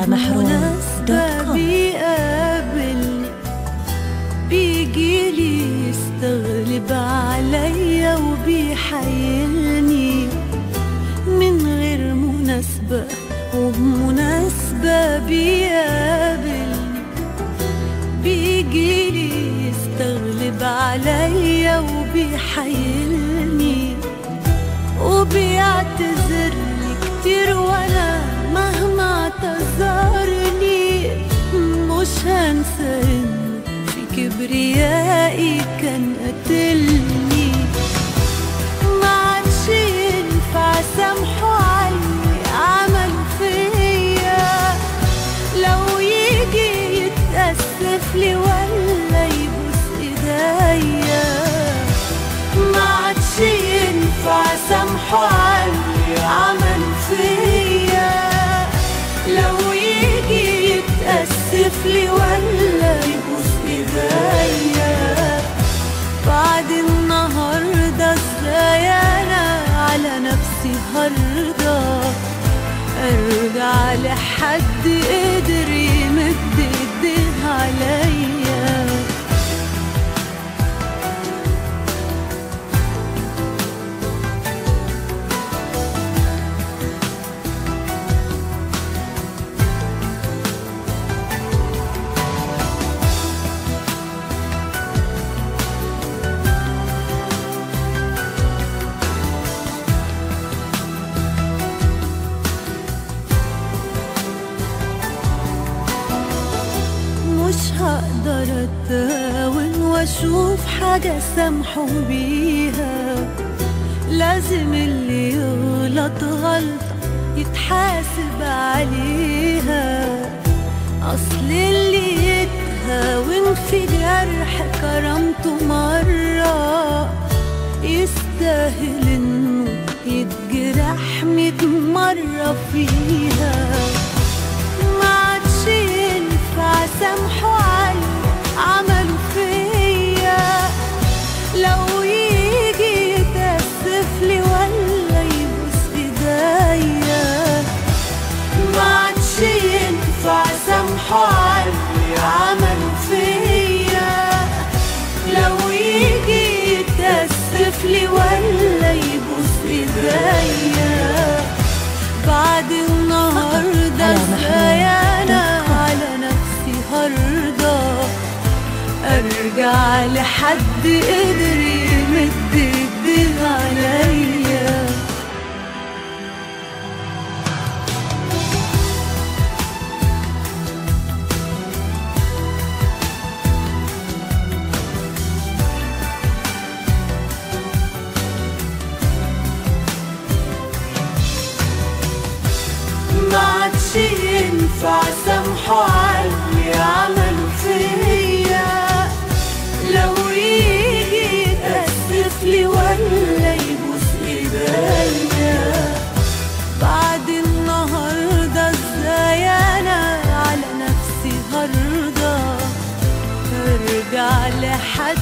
محروم مناسبة دوت كوم. بيقابلني بيجيلي يستغلب عليا وبيحايلني من غير مناسبة وبمناسبة بيقابلني بيجيلي يستغلب عليا وبيحايلني وبيعتذر لي كتير وانا مهما اعتذرني مش هنسى انه في كبريائي كان قتلني ما عادش ينفع سامحه علي عمل فيا لو يجي يتأسف لي ولا يبوس ايديا ما عادش ينفع سامحه عني عمل فيا لو يجي يتأسف لي ولا يبوس ايديا بعد النهارده ازاي انا على نفسي هرضى ارجع لحد قدر يمد ايديه عليا مش هقدر اتهاون واشوف حاجة سامحه بيها لازم اللي يغلط غلطة يتحاسب عليها اصل اللي يتهاون في جرح كرامته مرة يستاهل انه يتجرح ميت مرة فيها ما عادش ينفع سامحه علي عمله فيا لو يجي يتأسف لي ولا يبوس ايديا ما عادش ينفع سامحه علي عمله فيا لو يجي يتأسف لي ولا يبوس ايديا بعد النهارده على ازاي محروم انا على نفسي هرضى ارجع لحد قدر يمد ايديه عليا ما عادش ينفع سامحه علي عمله فيا لو يجي يتأسف لي ولا يبوس ايديا بعد النهارده ازاي انا على نفسي هرضى ارجع لحد